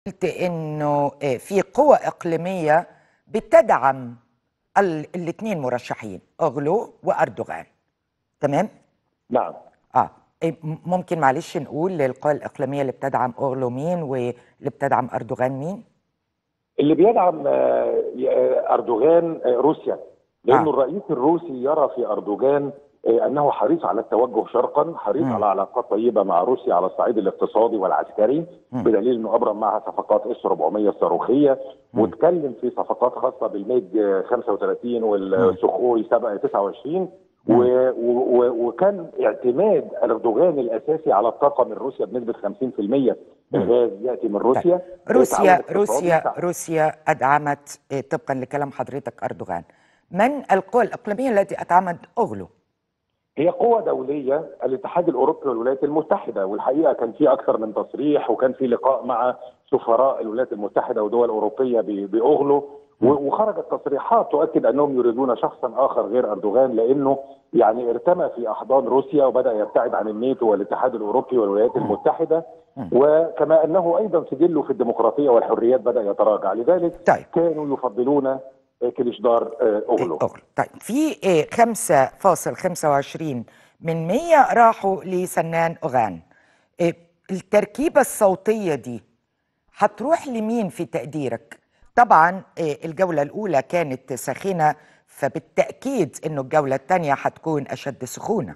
قلت انه في قوى اقليميه بتدعم الاثنين مرشحين اغلو واردوغان تمام نعم اه إيه، م- ممكن معلش نقول للقوى الاقليميه اللي بتدعم اغلو مين واللي بتدعم اردوغان مين اللي بيدعم آه، آه، اردوغان آه، روسيا لانه آه. الرئيس الروسي يرى في اردوغان آه، انه حريص على التوجه شرقا حريص مم. على علاقات طيبه مع روسيا على الصعيد الاقتصادي والعسكري مم. بدليل انه ابرم معها صفقات اس 400 الصاروخيه مم. واتكلم في صفقات خاصه بالميج آه، 35 والسخوي 29 و- و- و- وكان اعتماد اردوغان الاساسي على الطاقه من روسيا بنسبه 50% الغاز ياتي من روسيا روسيا تعاون اقتصادي روسيا بتاع- روسيا ادعمت إيه، طبقا لكلام حضرتك اردوغان من القوى الاقليميه التي ادعمت اغلو هي قوة دولية الاتحاد الأوروبي والولايات المتحدة والحقيقة كان في أكثر من تصريح وكان في لقاء مع سفراء الولايات المتحدة ودول أوروبية ب- بأغلو و- وخرجت تصريحات تؤكد أنهم يريدون شخصا آخر غير أردوغان لأنه يعني ارتمى في أحضان روسيا وبدأ يبتعد عن الناتو والاتحاد الأوروبي والولايات المتحدة وكما أنه أيضا سجله في الدمقراطية والحريات بدأ يتراجع لذلك طيب كانوا يفضلون كليشدار أغلو أغلو طيب في إيه 5.25 من 100 راحوا لسنان أوغان إيه التركيبة الصوتية دي هتروح لمين في تقديرك؟ طبعا إيه الجولة الأولى كانت ساخنة فبالتأكيد إنه الجولة الثانية هتكون أشد سخونة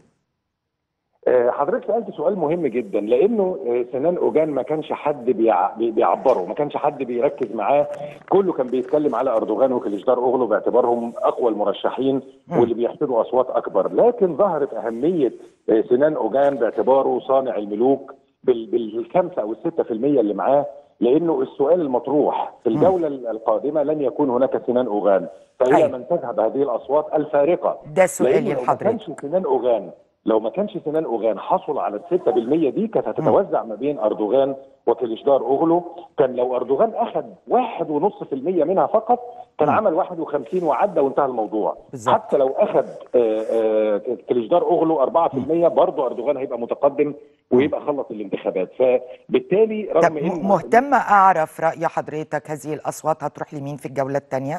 آه، حضرتك سألت سؤال مهم جدا لأنه آه، سنان أوجان ما كانش حد بيع- بي- بيعبره ما كانش حد بيركز معاه كله كان بيتكلم على أردوغان وكليشدار أوغلو باعتبارهم أقوى المرشحين مم. واللي بيحصدوا أصوات أكبر لكن ظهرت أهمية آه، سنان أوجان باعتباره صانع الملوك بال- بالخمسة أو الستة في المية اللي معاه لأنه السؤال المطروح في الجولة القادمة لن يكون هناك سنان أوغان فإلى أيوة. من تذهب هذه الأصوات الفارقة ده سؤالي لأنه لو ما لحضرتك كانش سنان اوغان لو ما كانش سنان اوغان حصل على الستة بالمية دي كانت هتتوزع ما بين اردوغان وكليشدار اوغلو كان لو اردوغان اخذ واحد ونص في المية منها فقط كان مم. عمل 51 وعدى وانتهى الموضوع بالظبط. حتى لو اخذ آه، آه، كليشدار اوغلو 4% برضه اردوغان هيبقى متقدم ويبقى خلص الانتخابات فبالتالي طب رغم م- ان مهتمة أعرف رأي حضرتك هذه الأصوات هتروح لمين في الجولة الثانية؟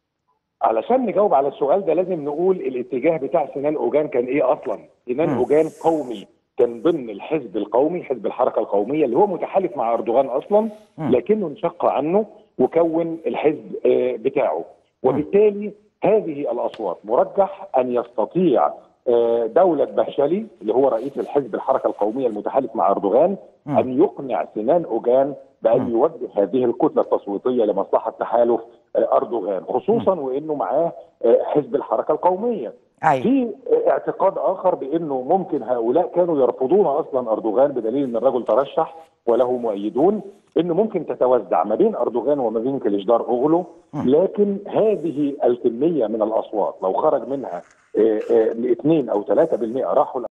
علشان نجاوب على السؤال ده لازم نقول الاتجاه بتاع سنان اوجان كان ايه اصلا؟ سنان مم. اوجان قومي كان ضمن الحزب القومي حزب الحركه القوميه اللي هو متحالف مع اردوغان اصلا مم. لكنه انشق عنه وكون الحزب آه، بتاعه وبالتالي هذه الاصوات مرجح ان يستطيع آه، دولة بهشلي اللي هو رئيس الحزب الحركة القومية المتحالف مع أردوغان مم. أن يقنع سنان أوجان بأن مم. يوجه هذه الكتلة التصويتية لمصلحة تحالف آه، أردوغان خصوصا وأنه معاه آه، حزب الحركة القومية أيوة في اعتقاد اخر بانه ممكن هؤلاء كانوا يرفضون اصلا اردوغان بدليل ان الرجل ترشح وله مؤيدون انه ممكن تتوزع ما بين اردوغان وما بين كليشدار اوغلو لكن هذه الكميه من الاصوات لو خرج منها 2 او 3% راحوا